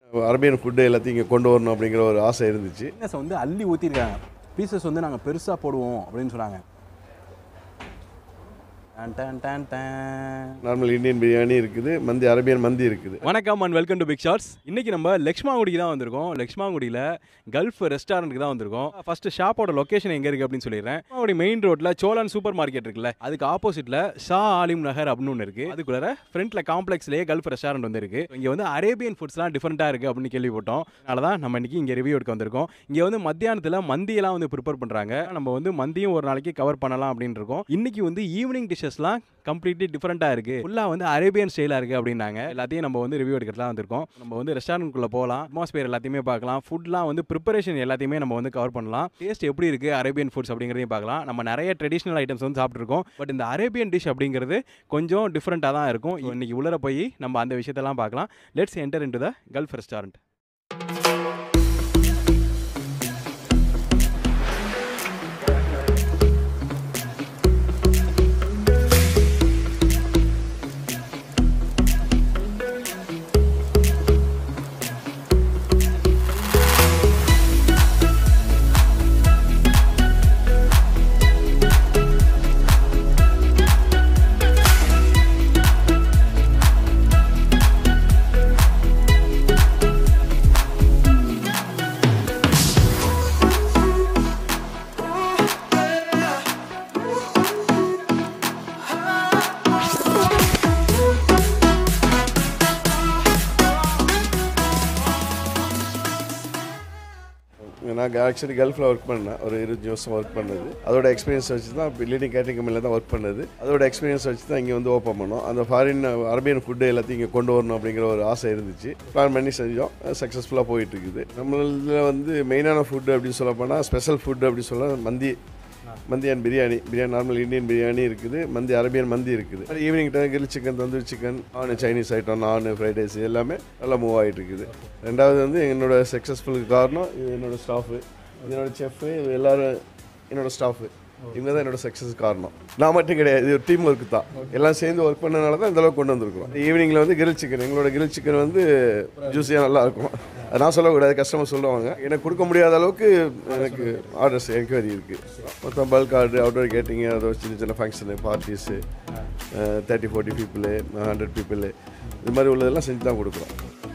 Arabian food எல்லாத்தையும் இங்கே கொண்டு வரணும் அப்படிங்கிற ஒரு ஆசை இருந்துச்சு திக்னஸ் வந்து அள்ளி ஊற்றிருக்காங்க பீசஸ் வந்து நாங்கள் பெருசாக போடுவோம் அப்படின்னு சொன்னாங்க டன் டன் டன் டன். நார்மல் இந்தியன் பிரியாணி இருக்குது மந்தி அரபியன் மந்தி இருக்குது வணக்கம் and welcome to big shorts இன்னைக்கு நம்ம லக்ஷ்மாங்குடிக்கு தான் வந்திருக்கோம் லக்ஷ்மாங்குடியில் கல்ஃப் ரெஸ்டாரண்ட்டுக்கு தான் வந்திருக்கோம் ஃபர்ஸ்ட் ஷாப்போட லொகேஷன் எங்கே இருக்குது அப்படின்னு சொல்லிடுறேன் லக்ஷ்மாங்குடி மெயின் ரோட்டில் சோழன் சூப்பர் மார்க்கெட் இருக்குல்ல அதுக்கு ஆப்போசிட்டில் ஷா ஆலிம் நகர் அப்படின்னு ஒன்று இருக்குது அதுக்குள்ள ஃப்ரண்ட்டில் காம்ப்ளெக்ஸ்லேயே கல்ஃப் ரெஸ்டாரண்ட் வந்து இருக்கு இங்கே வந்து அரேபியன் ஃபுட்ஸ்லாம் டிஃப்ரெண்ட்டாக இருக்குது அப்படின்னு கேள்விப்பட்டோம் அதனால தான் நம்ம இன்னைக்கு இங்கே ரிவ்யூ எடுக்க வந்திருக்கோம் இங்கே வந்து மத்தியானத்தில் மந்தியெல்லாம் வந்து ப்ரிப்பேர் பண்ணுறாங்க நம்ம வந்து மந்தியும் ஒரு நாளைக்கு கவர் பண்ணலாம் அப்படின்னு இருக்கோம் இன்னைக்கு வந்து ஈவினிங் டிஷ்ஷஸ்லாம் கம்ப்ளீட்லி டிஃப்ரெண்ட்டாக இருக்குது ஃபுல்லாக வந்து அரேபியன் ஸ்டைலாக இருக்குது அப்படின்னாங்க எல்லாத்தையும் நம்ம வந்து ரிவ்யூ எடுக்கிறதுலாம் வந்திருக்கோம் நம்ம வந்து ரெஸ்டாரண்ட்குள்ளே போகலாம் அட்மாஸ்பியர் எல்லாத்தையுமே பார்க்கலாம் ஃபுட்லாம் வந்து ப்ரிப்பரேஷன் எல்லாத்தையுமே நம்ம வந்து கவர் பண்ணலாம் டேஸ்ட் எப்படி இருக்குது அரேபியன் ஃபுட்ஸ் அப்படிங்கிறதையும் பார்க்கலாம் நம்ம நிறைய ட்ரெடிஷ்னல் ஐட்டம்ஸ் வந்து சாப்பிட்ருக்கோம் பட் இந்த அரேபியன் டிஷ் அப்படிங்கிறது கொஞ்சம் டிஃப்ரெண்ட்டாக தான் இருக்கும் இன்னைக்கு உள்ளர போய் நம்ம அந்த விஷயத்தெல்லாம் பார்க்கலாம் let's enter into the Gulf restaurant நான் ஆக்சுவலி கல்ஃபில் ஒர்க் பண்ணேன் ஒரு இருபது வருஷம் ஒர்க் பண்ணது அதோட எக்ஸ்பீரியன்ஸ் வச்சு தான் இப்போ லீடிங் கேட்டரிங் கம்பெனியில் தான் ஒர்க் பண்ணது அதோட எக்ஸ்பீரியன்ஸ் வச்சு தான் இங்கே வந்து ஓப்பன் பண்ணோம் அந்த ஃபாரின் அரபியன் ஃபுட்டு எல்லாத்தையும் இங்கே கொண்டு வரணும் அப்படிங்கிற ஒரு ஆசை இருந்துச்சு பிளான் பண்ணி செஞ்சோம் சக்ஸஸ்ஃபுல்லாக போயிட்டு இருக்குது நம்மள வந்து மெயினான ஃபுட்டு அப்படின்னு சொல்ல போனால் ஸ்பெஷல் ஃபுட்டு அப்படின்னு சொல்ல mandi mandi and biryani biryani normal Indian biryani இருக்குது மந்தி அரபியன் மந்தி இருக்குது evening time grill chicken tandoori chicken naan Chinese item நான் ஃப்ரைட் ரைஸ் எல்லாமே நல்லா மூவ் ஆகிட்டு இருக்குது ரெண்டாவது வந்து என்னோட சக்ஸஸ்ஃபுல்லுக்கு காரணம் இது என்னோட ஸ்டாஃபு என்னோட செஃப்பு இது எல்லாரும் என்னோட ஸ்டாஃபு இவங்க தான் என்னோட சக்ஸஸ் காரணம் நான் மட்டும் கிடையாது இது ஒரு டீம் ஒர்க் தான் எல்லாம் சேர்ந்து ஒர்க் பண்ணனால தான் இந்த அளவுக்கு கொண்டு வந்திருக்கோம் ஈவினிங்கில் வந்து கிரில் சிக்கன் எங்களோட கிரில் சிக்கன் வந்து ஜூஸியாக நல்லா இருக்கும் அது நான் சொல்லக்கூடாது கஸ்டமர் சொல்லுவாங்க எனக்கு கொடுக்க முடியாத அளவுக்கு எனக்கு ஆர்டர்ஸ் என்கொயரி இருக்குது மொத்தம் பல்க் ஆர்டர் அவுட்டோர் கேட்டிங்க அதோ சின்ன சின்ன function parties thirty forty people hundred people இது மாதிரி உள்ளதெல்லாம் செஞ்சு தான் கொடுக்குறோம்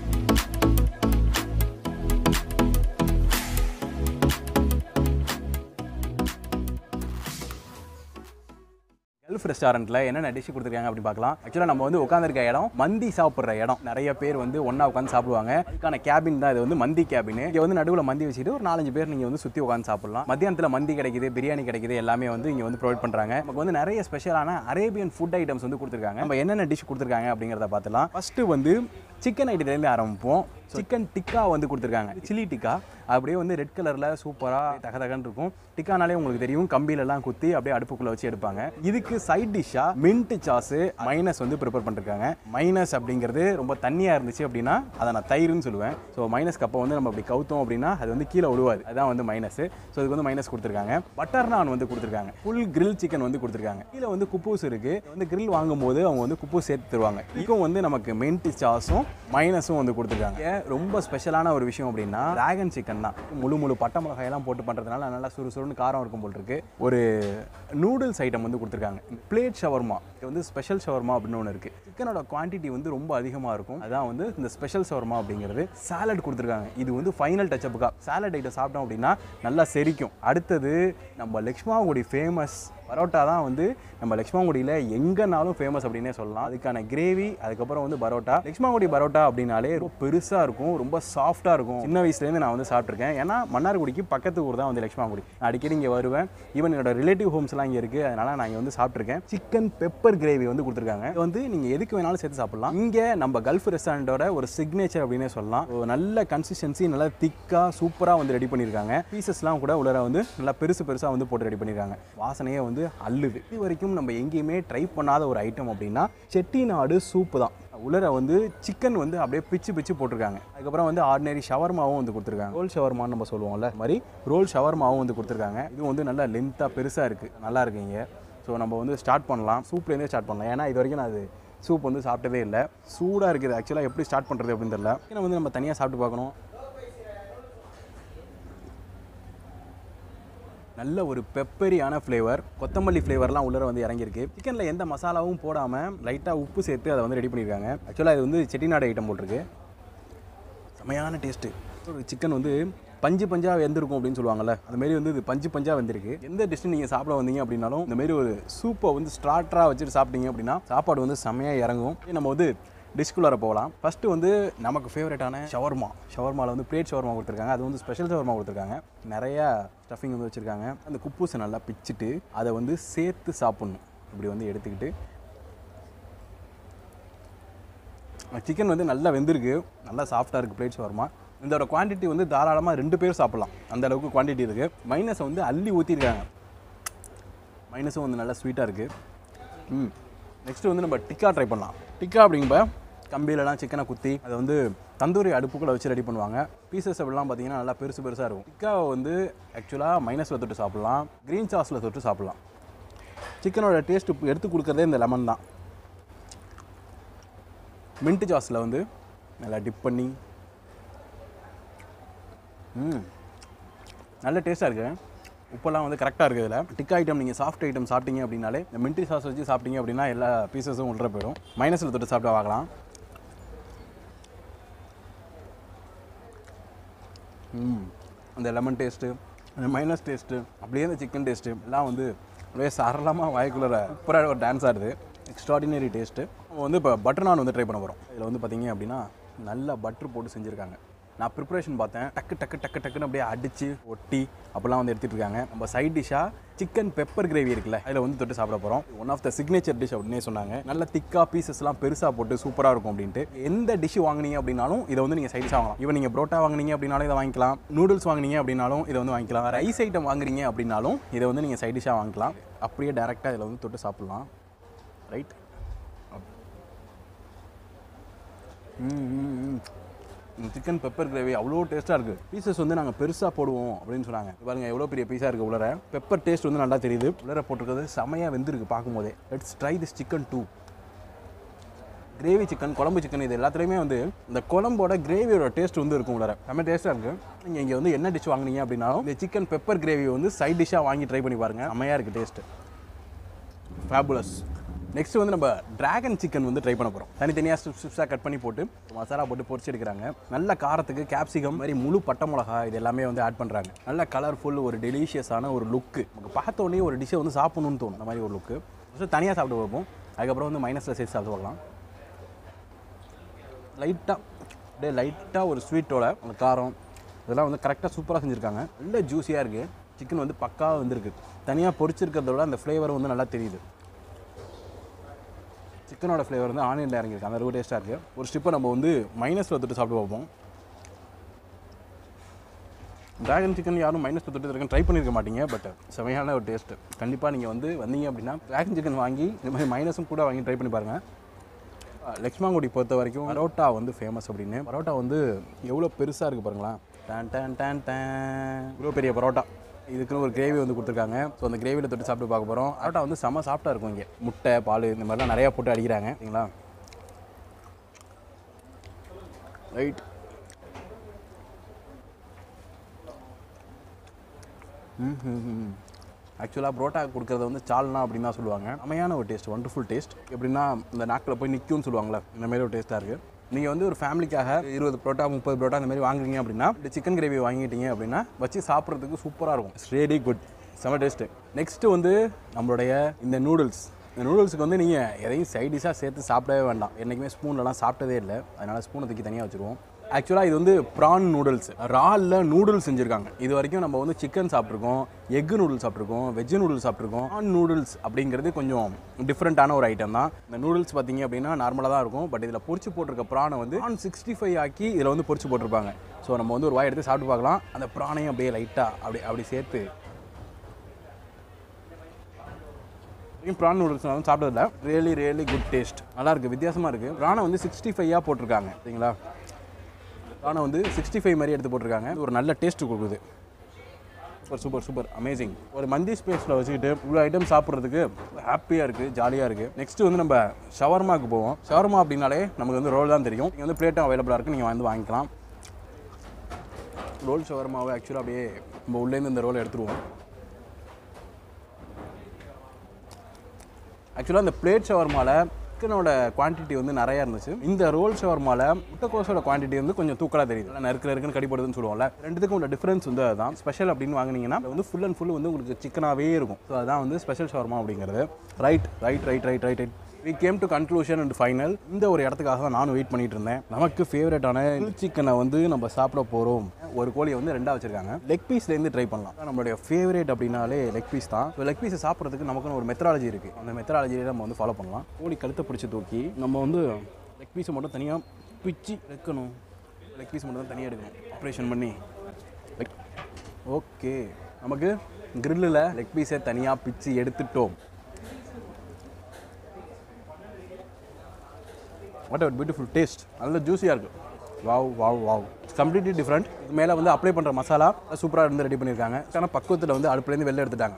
கல்ஃப் ரெஸ்டாரண்ட்டில் என்னென்ன டிஷ் கொடுத்துருக்காங்க அப்படின்னு பார்க்கலாம் ஆக்சுவலாக நம்ம வந்து உட்காந்துருக்க இடம் மந்தி சாப்பிட்ற இடம் நிறைய பேர் வந்து ஒன்றா உட்காந்து சாப்பிடுவாங்க அதுக்கான கேபின் தான் இது வந்து மந்தி கேபின் இங்கே வந்து நடுவில் மந்தி வச்சுட்டு ஒரு நாலஞ்சு பேர் நீங்கள் வந்து சுற்றி உட்காந்து சாப்பிடலாம் மத்தியானத்தில் மந்தி கிடைக்குது பிரியாணி கிடைக்குது எல்லாமே வந்து இங்கே வந்து ப்ரொவைட் பண்ணுறாங்க நமக்கு வந்து நிறைய ஸ்பெஷலான அரேபியன் ஃபுட் ஐட்டம்ஸ் வந்து கொடுத்துருக்காங்க நம்ம என்னென்ன டிஷ் கொடுத்துருக்காங்க அப்படிங்கிறத பார்த்துலாம் ஃபஸ்ட்டு வந்து சிக்கன் ஐட்டத்துலேருந்து ஆரம்பிப்போம் சிக்கன் டிக்கா வந்து கொடுத்துருக்காங்க சில்லி டிக்கா அப்படியே வந்து ரெட் கலரில் சூப்பராக தக தகன்னு இருக்கும் டிக்கானாலே உங்களுக்கு தெரியும் கம்பியிலலாம் குத்தி அப்படியே அடுப்புக்குள்ளே வச்சு எடுப்பாங்க இதுக்கு சைட் டிஷ்ஷாக மின்ட் சாஸு மைனஸ் வந்து ப்ரிப்பேர் பண்ணிருக்காங்க மைனஸ் அப்படிங்கிறது ரொம்ப தண்ணியாக இருந்துச்சு அப்படின்னா அதை நான் தயிர்னு சொல்லுவேன் ஸோ மைனஸ் கப்பை வந்து நம்ம அப்படி கவுத்தோம் அப்படின்னா அது வந்து கீழே விழுவாது அதுதான் வந்து மைனஸ் ஸோ இதுக்கு வந்து மைனஸ் கொடுத்துருக்காங்க பட்டர் நான் வந்து கொடுத்துருக்காங்க ஃபுல் கிரில் சிக்கன் வந்து கொடுத்துருக்காங்க கீழே வந்து குப்பூஸ் இருக்குது வந்து கிரில் வாங்கும்போது அவங்க வந்து குப்பூஸ் சேர்த்து தருவாங்க இதுக்கும் வந்து நமக்கு மின்ட் சாஸும் மைனஸும் வந்து கொடுத்துருக்காங்க ஏன் ரொம்ப ஸ்பெஷலான ஒரு விஷயம் அப்படின்னா டிராகன் சிக்கன் தான் முழு முழு பட்டை மிளகாயெல்லாம் போட்டு பண்ணுறதுனால நல்லா சுறு சுருன்னு காரம் இருக்கும் போல் இருக்கு ஒரு நூடுல்ஸ் ஐட்டம் வந்து கொடுத்துருக்காங்க பிளேட் ஷவர்மா இது வந்து ஸ்பெஷல் ஷவர்மா அப்படின்னு ஒன்று இருக்குது சிக்கனோட குவான்டிட்டி வந்து ரொம்ப அதிகமாக இருக்கும் அதான் வந்து இந்த ஸ்பெஷல் ஷவர்மா அப்படிங்கிறது சாலட் கொடுத்துருக்காங்க இது வந்து ஃபைனல் டச்சப்புக்கா சாலட் ஐட்டம் சாப்பிட்டோம் அப்படின்னா நல்லா செரிக்கும் அடுத்தது நம்ம லக்ஷ்மாவுடைய ஃபேமஸ் பரோட்டா தான் வந்து நம்ம லக்ஷ்மாங்குடியில் எங்கேனாலும் ஃபேமஸ் அப்படின்னே சொல்லலாம் அதுக்கான கிரேவி அதுக்கப்புறம் வந்து பரோட்டா லக்ஷ்மாங்குடி பரோட்டா அப்படின்னாலே ரொம்ப பெருசாக இருக்கும் ரொம்ப சாஃப்டாக இருக்கும் சின்ன வயசுலேருந்து நான் வந்து சாப்பிட்ருக்கேன் ஏன்னா மன்னார்குடிக்கு பக்கத்து ஊர் தான் வந்து லக்ஷ்மாங்குடி நான் அடிக்கடி இங்கே வருவேன் ஈவன் என்னோட ரிலேட்டிவ் ஹோம்ஸ்லாம் இங்கே இருக்குது அதனால் நான் இங்கே வந்து சாப்பிட்ருக்கேன் சிக்கன் பெப்பர் கிரேவி வந்து கொடுத்துருக்காங்க இது வந்து நீங்கள் எதுக்கு வேணாலும் சேர்த்து சாப்பிடலாம் இங்கே நம்ம கல்ஃப் ரெஸ்டாரண்ட்டோட ஒரு சிக்னேச்சர் அப்படின்னே சொல்லலாம் ஒரு நல்ல கன்சிஸ்டன்சி நல்லா திக்காக சூப்பராக வந்து ரெடி பண்ணியிருக்காங்க பீசஸ்லாம் கூட உள்ளர வந்து நல்லா பெருசு பெருசாக வந்து போட்டு ரெடி பண்ணியிருக்காங்க வாசனையே வந்து அள்ளுது இது வரைக்கும் நம்ம எங்கேயுமே ட்ரை பண்ணாத ஒரு ஐட்டம் அப்படின்னா செட்டிநாடு சூப்பு தான் உள்ளர வந்து சிக்கன் வந்து அப்படியே பிச்சு பிச்சு போட்டிருக்காங்க அதுக்கப்புறம் வந்து ஆர்டினரி ஷவர்மாவும் வந்து கொடுத்துருக்காங்க ரோல் ஷவர்மான்னு நம்ம சொல்லுவோம்ல அது மாதிரி ரோல் ஷவர்மாவும் வந்து கொடுத்துருக்காங்க இது வந்து நல்லா லென்த்தாக பெருசாக இருக்குது நல்லா இருக்குங்க ஸோ நம்ம வந்து ஸ்டார்ட் பண்ணலாம் சூப்லேருந்தே ஸ்டார்ட் பண்ணலாம் ஏன்னா இது வரைக்கும் நான் அது சூப் வந்து சாப்பிட்டதே இல்லை சூடாக இருக்குது ஆக்சுவலாக எப்படி ஸ்டார்ட் பண்ணுறது அப்படின்னு தெரியல சிக்கனை வந்து நம்ம தனியாக சாப்பிட்டு பார்க்கணும் நல்ல ஒரு பெப்பரியான ஃப்ளேவர் கொத்தமல்லி ஃப்ளேவர்லாம் உள்ளர வந்து இறங்கியிருக்கு சிக்கனில் எந்த மசாலாவும் போடாமல் லைட்டாக உப்பு சேர்த்து அதை வந்து ரெடி பண்ணியிருக்காங்க ஆக்சுவலாக இது வந்து செட்டிநாடு ஐட்டம் போட்டிருக்கு செமையான டேஸ்ட்டு ஒரு சிக்கன் வந்து பஞ்சு பஞ்சாக வெந்திருக்கும் அப்படின்னு சொல்லுவாங்கல்ல அந்த மாதிரி வந்து இது பஞ்சு பஞ்சாக வந்திருக்கு எந்த டிஷ் நீங்கள் சாப்பிட வந்தீங்க அப்படின்னாலும் இந்த மாதிரி ஒரு சூப்பை வந்து ஸ்டார்டராக வச்சுட்டு சாப்பிட்டீங்க அப்படின்னா சாப்பாடு வந்து செமையாக இறங்கும் நம்ம வந்து டிஷ்குள்ளார போகலாம் ஃபஸ்ட்டு வந்து நமக்கு ஃபேவரட்டான ஷவர்மா ஷவர்மாவில் வந்து பிளேட் ஷவர்மா கொடுத்துருக்காங்க அது வந்து ஸ்பெஷல் ஷவர்மா கொடுத்துருக்காங்க நிறையா ஸ்டஃபிங் வந்து வச்சுருக்காங்க அந்த குப்பூஸை நல்லா பிச்சுட்டு அதை வந்து சேர்த்து சாப்பிட்ணும் இப்படி வந்து எடுத்துக்கிட்டு சிக்கன் வந்து நல்லா வெந்திருக்கு நல்லா சாஃப்டாக இருக்குது பிளேட் ஷவர்மா இதோட குவான்டிட்டி வந்து தாராளமாக ரெண்டு பேர் சாப்பிட்லாம் அந்த அளவுக்கு குவான்டிட்டி இருக்குது மைனஸை வந்து அள்ளி ஊற்றிருக்காங்க மைனஸும் வந்து நல்லா ஸ்வீட்டாக இருக்குது ம் நெக்ஸ்ட்டு வந்து நம்ம டிக்கா ட்ரை பண்ணலாம் டிக்கா அப்படிங்கப்ப கம்பியிலலாம் சிக்கனை குத்தி அதை வந்து தந்தூரி அடுப்புக்குள்ளே வச்சு ரெடி பண்ணுவாங்க பீசஸ் அப்படிலாம் பார்த்தீங்கன்னா நல்லா பெருசு பெருசாக இருக்கும் டிக்காவை வந்து ஆக்சுவலாக மைனஸில் தொட்டு சாப்பிட்லாம் க்ரீன் சாஸில் தொட்டு சாப்பிட்லாம் சிக்கனோட டேஸ்ட் எடுத்து கொடுக்குறதே இந்த லெமன் தான் மின்ட் சாஸில் வந்து நல்லா டிப் பண்ணி ம் நல்ல டேஸ்ட்டாக இருக்குது உப்பெல்லாம் வந்து கரெக்டாக இருக்குது இதில் டிக்கா ஐட்டம் நீங்கள் சாஃப்ட் ஐட்டம் சாப்பிட்டீங்க அப்படின்னாலே இந்த மின்ட்ரி சாஸ் வச்சு சாப்பிட்டீங்க அப்படின்னா எல்லா பீசஸும் உள்ள போயிடும் மைனஸில் தொட்டு சாப்பிட்டு வாங்கலாம் ம் அந்த லெமன் டேஸ்ட்டு அந்த மைனஸ் டேஸ்ட்டு அப்படியே அந்த சிக்கன் டேஸ்ட்டு எல்லாம் வந்து அப்படியே சரளமாக வாய்க்குள்ள சூப்பராக ஒரு டான்ஸ் ஆடுது எக்ஸ்ட்ராடினரி டேஸ்ட்டு வந்து இப்போ பட்டர் நான் வந்து ட்ரை பண்ண போகிறோம் இதில் வந்து பார்த்தீங்க அப்படின்னா நல்லா பட்டர் போட்டு செஞ்சுருக்காங்க நான் ப்ரிப்பரேஷன் பார்த்தேன் டக்கு டக்கு டக்கு டக்குன்னு அப்படியே அடித்து ஒட்டி அப்போல்லாம் வந்து எடுத்துகிட்டு இருக்காங்க நம்ம சைட் டிஷ்ஷாக சிக்கன் பெப்பர் கிரேவி இருக்குல்ல அதில் வந்து தொட்டு சாப்பிட போகிறோம் one of the signature dish அப்படின்னே சொன்னாங்க நல்ல திக்கா பீசஸ்லாம் பெருசாக போட்டு சூப்பராக இருக்கும் அப்படின்ட்டு எந்த டிஷ் வாங்குனீங்க அப்படின்னாலும் இதை வந்து நீங்கள் சைடிஷாக வாங்கலாம் இப்போ நீங்கள் புரோட்டா வாங்குனீங்க அப்படின்னாலும் இதை வாங்கிக்கலாம் நூடுல்ஸ் வாங்குனீங்க அப்படின்னாலும் இதை வந்து வாங்கிக்கலாம் ரைஸ் ஐட்டம் வாங்குறீங்க அப்படின்னாலும் இதை வந்து நீங்கள் சைடிஷாக வாங்கிக்கலாம் அப்படியே டேரெக்டாக இதில் வந்து தொட்டு சாப்பிட்லாம் ரைட் சிக்கன் பெப்பர் கிரேவி அவ்வளோ டேஸ்ட்டாக இருக்குது பீசஸ் வந்து நாங்கள் பெருசாக போடுவோம் அப்படின்னு சொன்னாங்க இது பாருங்க எவ்வளோ பெரிய பீஸாக இருக்குது உள்ளர பெப்பர் டேஸ்ட் வந்து நல்லா தெரியுது உள்ளர போட்டிருக்கிறது செமையாக வெந்திருக்கு பார்க்கும்போதே let's try this chicken two gravy chicken குழம்பு சிக்கன் இது எல்லாத்துலேயுமே வந்து இந்த குழம்போட கிரேவியோட டேஸ்ட் வந்து இருக்கும் உள்ளர செம்ம டேஸ்ட்டாக இருக்குது நீங்கள் இங்கே வந்து என்ன டிஷ் வாங்குனீங்க அப்படின்னாலும் இந்த சிக்கன் பெப்பர் கிரேவி வந்து சைட் டிஷ்ஷாக வாங்கி ட்ரை பண்ணி பாருங்கள் செம்மையாக இருக்குது டேஸ்ட்டு ஃபேபுலஸ் நெக்ஸ்ட் வந்து நம்ம டிராகன் சிக்கன் வந்து ட்ரை பண்ண போகிறோம் தனித்தனியாக ஸ்டிப் ஸ்டிப்ஸாக கட் பண்ணி போட்டு மசாலா போட்டு பொரிச்சு எடுக்கிறாங்க நல்ல காரத்துக்கு கேப்சிகம் மாதிரி முழு பட்டை மிளகா இது எல்லாமே வந்து ஆட் பண்ணுறாங்க நல்ல கலர்ஃபுல் ஒரு டெலிஷியஸான ஒரு லுக்கு நமக்கு பார்த்த உடனே ஒரு டிஷ்ஷை வந்து சாப்பிடணும்னு தோணும் அந்த மாதிரி ஒரு லுக்கு ஃபஸ்ட்டு தனியாக சாப்பிட்டு வைப்போம் அதுக்கப்புறம் வந்து மைனஸில் சேர்த்து சாப்பிட்டு பார்க்கலாம் லைட்டாக அப்படியே லைட்டாக ஒரு ஸ்வீட்டோட அந்த காரம் இதெல்லாம் வந்து கரெக்டாக சூப்பராக செஞ்சுருக்காங்க நல்ல ஜூஸியாக இருக்குது சிக்கன் வந்து பக்காவாக வந்திருக்கு தனியாக பொரிச்சிருக்கிறத விட அந்த ஃப்ளேவர் வந்து நல்லா தெரியுது சிக்கனோட ஃப்ளேவர் வந்து ஆனியனில் இறங்கியிருக்கு அந்த ரொம்ப டேஸ்ட்டாக இருக்குது ஒரு ஸ்டிப்பை நம்ம வந்து மைனஸில் தொட்டு சாப்பிட்டு பார்ப்போம் டிராகன் சிக்கன் யாரும் மைனஸ் தொட்டு இருக்கேன் ட்ரை பண்ணியிருக்க மாட்டீங்க பட் செமையான ஒரு டேஸ்ட்டு கண்டிப்பாக நீங்கள் வந்து வந்தீங்க அப்படின்னா டிராகன் சிக்கன் வாங்கி இந்த மாதிரி மைனஸும் கூட வாங்கி ட்ரை பண்ணி பாருங்கள் லக்ஷ்மாங்குடி பொறுத்த வரைக்கும் பரோட்டா வந்து ஃபேமஸ் அப்படின்னு பரோட்டா வந்து எவ்வளோ பெருசாக இருக்குது பாருங்களேன் டேன் டேன் டேன் டேன் இவ்வளோ பெரிய பரோட்டா இதுக்குன்னு ஒரு கிரேவி வந்து கொடுத்துருக்காங்க ஸோ அந்த கிரேவியில் தொட்டு சாப்பிட்டு பார்க்க போகிறோம் பரோட்டா வந்து செம்ம சாஃப்டாக இருக்கும் இங்கே முட்டை பால் இந்த மாதிரிலாம் நிறையா போட்டு அடிக்கிறாங்க சரிங்களா ரைட் ஆக்சுவலாக புரோட்டா கொடுக்குறத வந்து சால்னா அப்படின்னு தான் சொல்லுவாங்க அமையான ஒரு டேஸ்ட் ஒண்டர்ஃபுல் டேஸ்ட் எப்படின்னா இந்த நாக்கில் போய் நிற்கும்னு சொல்லுவாங்கள்ல இந்த மாதிரி ஒரு டேஸ்ட்டாக இருக்குது நீங்கள் வந்து ஒரு ஃபேமிலிக்காக இருபது புரோட்டா முப்பது புரோட்டா இந்த மாதிரி வாங்குறீங்க அப்படின்னா இந்த சிக்கன் கிரேவி வாங்கிட்டீங்க அப்படின்னா வச்சு சாப்பிட்றதுக்கு சூப்பராக இருக்கும் இட்ஸ் ரெடி குட் செம டேஸ்ட்டு நெக்ஸ்ட்டு வந்து நம்மளுடைய இந்த நூடுல்ஸ் இந்த நூடுல்ஸுக்கு வந்து நீங்கள் எதையும் சைட் டிஷ்ஷாக சேர்த்து சாப்பிடவே வேண்டாம் என்றைக்குமே ஸ்பூன்லலாம் சாப்பிட்டதே இல்லை அதனால் ஸ்பூனை தூக்கி தனியாக வச்சுருவோம் ஆக்சுவலாக இது வந்து ப்ரான் நூடுல்ஸ் ராலில் நூடுல்ஸ் செஞ்சுருக்காங்க இது வரைக்கும் நம்ம வந்து சிக்கன் சாப்பிட்ருக்கோம் எக் நூடுல்ஸ் சாப்பிட்ருக்கோம் வெஜ் நூடுல்ஸ் சாப்பிட்ருக்கோம் ப்ரான் நூடுல்ஸ் அப்படிங்கிறது கொஞ்சம் டிஃப்ரெண்ட்டான ஒரு ஐட்டம் தான் இந்த நூடுல்ஸ் பார்த்தீங்க அப்படின்னா நார்மலாக தான் இருக்கும் பட் இதில் பொரிச்சு போட்டிருக்க ப்ரானை வந்து ப்ரான் சிக்ஸ்டி ஃபைவ் ஆக்கி இதில் வந்து பொரிச்சு போட்டிருப்பாங்க ஸோ நம்ம வந்து ஒரு வாய் எடுத்து சாப்பிட்டு பார்க்கலாம் அந்த ப்ரானையும் அப்படியே லைட்டாக அப்படி அப்படி சேர்த்து வரைக்கும் ப்ரான் நூடுல்ஸ் நான் வந்து சாப்பிட்டதில்ல ரியலி ரியலி குட் டேஸ்ட் நல்லா இருக்கு வித்தியாசமாக இருக்குது ப்ரானை வந்து சிக்ஸ்டி ஃபைவாக போட்டிருக்காங்க சரிங்களா ப்ரானை வந்து சிக்ஸ்டி ஃபைவ் மாதிரி எடுத்து போட்டிருக்காங்க இது ஒரு நல்ல டேஸ்ட் கொடுக்குது சூப்பர் சூப்பர் சூப்பர் அமேசிங் ஒரு மந்தி ஸ்பேஸில் வச்சுக்கிட்டு இவ்வளோ ஐட்டம் சாப்பிட்றதுக்கு ஹாப்பியாக இருக்குது ஜாலியாக இருக்குது நெக்ஸ்ட் வந்து நம்ம ஷவர்மாக்கு போவோம் ஷவர்மா அப்படின்னாலே நமக்கு வந்து ரோல் தான் தெரியும் இங்கே வந்து பிளேட்டும் அவைலபிளாக இருக்குது நீங்கள் வந்து வாங்கிக்கலாம் ரோல் ஷவர்மாவை ஆக்சுவலாக அப்படியே நம்ம உள்ளேருந்து இந்த ரோலை எடுத்துருவோம் ஆக்சுவலாக இந்த பிளேட் ஷவர்மாவில் சிக்கனோட குவான்டிட்டி வந்து நிறையா இருந்துச்சு இந்த ரோல் ஷவர்மாவில் முட்டைக்கோஸோட குவான்டிட்டி வந்து கொஞ்சம் தூக்கலாக தெரியுது நல்லா நறுக்கு நறுக்குன்னு கடிப்படுதுன்னு சொல்லுவோம்ல ரெண்டுத்துக்கும் உள்ள டிஃப்ரென்ஸ் வந்து அதுதான் ஸ்பெஷல் அப்படின்னு வாங்குனீங்கன்னா அது வந்து ஃபுல் அண்ட் ஃபுல் வந்து உங்களுக்கு சிக்கனாகவே இருக்கும் ஸோ அதுதான் வந்து ஸ்பெஷல் ஷவர்மா அப்படிங்கிறது right right right right right right we came to conclusion and final இந்த ஒரு இடத்துக்காக தான் நானும் வெயிட் பண்ணிட்டு இருந்தேன் நமக்கு ஃபேவரட்டான சிக்கனை வந்து நம்ம சாப்பிட போகிறோம் ஒரு கோழியை வந்து ரெண்டாக வச்சிருக்காங்க லெக் பீஸ்லேருந்து ட்ரை பண்ணலாம் நம்மளுடைய ஃபேவரேட் அப்படின்னாலே லெக் பீஸ் தான் லெக் பீஸை சாப்பிட்றதுக்கு நமக்குன்னு ஒரு மெத்தடாலஜி இருக்குது அந்த மெத்தடாலஜியை நம்ம வந்து ஃபாலோ பண்ணலாம் கோழி கழுத்தை பிடிச்சி தூக்கி நம்ம வந்து லெக் பீஸை மட்டும் தனியாக பிச்சு எடுக்கணும் லெக் பீஸ் மட்டும் தான் தனியாக எடுக்கணும் ஆப்ரேஷன் பண்ணி ஓகே நமக்கு கிரில்லில் லெக் பீஸை தனியாக பிச்சு எடுத்துட்டோம் வாட் அவர் பியூட்டிஃபுல் டேஸ்ட் நல்ல ஜூஸியாக இருக்குது wow wow wow completely different இது மேலே வந்து அப்ளை பண்ணுற மசாலா சூப்பராக இருந்து ரெடி பண்ணியிருக்காங்க ஆனால் பக்குவத்தில் வந்து அடுப்புலேருந்து வெளில எடுத்துட்டாங்க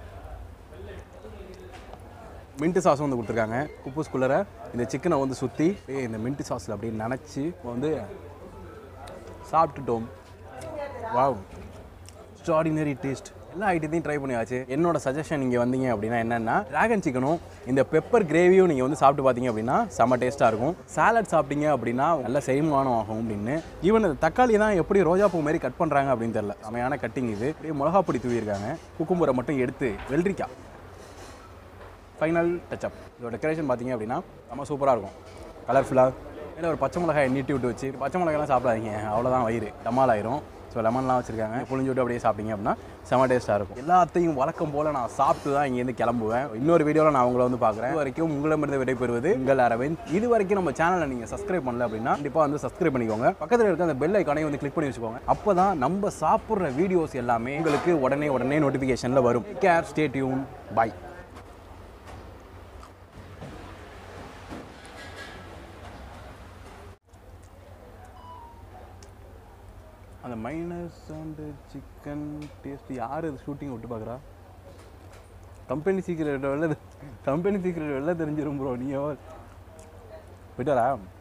மின்ட்டு சாஸும் வந்து கொடுத்துருக்காங்க குப்பூஸ்குள்ளர இந்த சிக்கனை வந்து சுற்றி இந்த மின்ட்டு சாஸில் அப்படியே நனைச்சி வந்து சாப்பிட்டுட்டோம் வாவ் எக்ஸ்ட்ராடினரி டேஸ்ட் எல்லா ஐட்டத்தையும் ட்ரை பண்ணியாச்சு என்னோட சஜஷன் நீங்கள் வந்தீங்க அப்படின்னா என்னென்னா டிராகன் சிக்கனும் இந்த பெப்பர் கிரேவியும் நீங்கள் வந்து சாப்பிட்டு பார்த்தீங்க அப்படின்னா செம்ம டேஸ்ட்டாக இருக்கும் சாலட் சாப்பிட்டீங்க அப்படின்னா நல்ல செரிமானம் ஆகும் அப்படின்னு ஈவன் இந்த தக்காளி தான் எப்படி ரோஜா பூ மாதிரி கட் பண்ணுறாங்க அப்படின்னு தெரியல செமையான கட்டிங் இது அப்படியே மிளகா பொடி தூவியிருக்காங்க குக்கும்பரை மட்டும் எடுத்து வெள்ளரிக்காய் ஃபைனல் டச்சப் இதோட டெக்கரேஷன் பார்த்தீங்க அப்படின்னா ரொம்ப சூப்பராக இருக்கும் கலர்ஃபுல்லாக இல்லை ஒரு பச்சை மிளகாய் நீட்டி விட்டு வச்சு பச்சை மிளகாய்லாம் சாப்பிடாதீங்க அவ்வளோதான் வயிறு டமால் ஆயிரும் ஸோ லெமன்லாம் வச்சுருக்காங்க புளிஞ்சு விட்டு அப்படியே சாப்பிட்டீங்க அப்படின்னா செம டேஸ்ட்டாக இருக்கும் எல்லாத்தையும் வழக்கம் போல் நான் சாப்பிட்டு தான் இங்கேருந்து கிளம்புவேன் இன்னொரு வீடியோவில் நான் உங்களை வந்து பார்க்குறேன் இது வரைக்கும் உங்களிடமிருந்து விடைபெறுவது உங்கள் அரவிந்த் இது வரைக்கும் நம்ம சேனலை நீங்கள் சப்ஸ்கிரைப் பண்ணல அப்படின்னா கண்டிப்பாக வந்து சப்ஸ்கிரைப் பண்ணிக்கோங்க பக்கத்தில் இருக்க அந்த பெல் ஐக்கானையும் வந்து கிளிக் பண்ணி வச்சுக்கோங்க அப்போ தான் நம்ம சாப்பிட்ற வீடியோஸ் எல்லாமே உங்களுக்கு உடனே உடனே நோட்டிஃபிகேஷனில் வரும் கேர் ஸ்டே டியூன் பை அந்த மைனஸ் சவுண்டு சிக்கன் டேஸ்ட் யார் இது ஷூட்டிங் விட்டு பார்க்குறா கம்பெனி சீக்கிரம் வெளில கம்பெனி சீக்கிரம் வெளில தெரிஞ்சிரும் ப்ரோ நீ விட்டாரா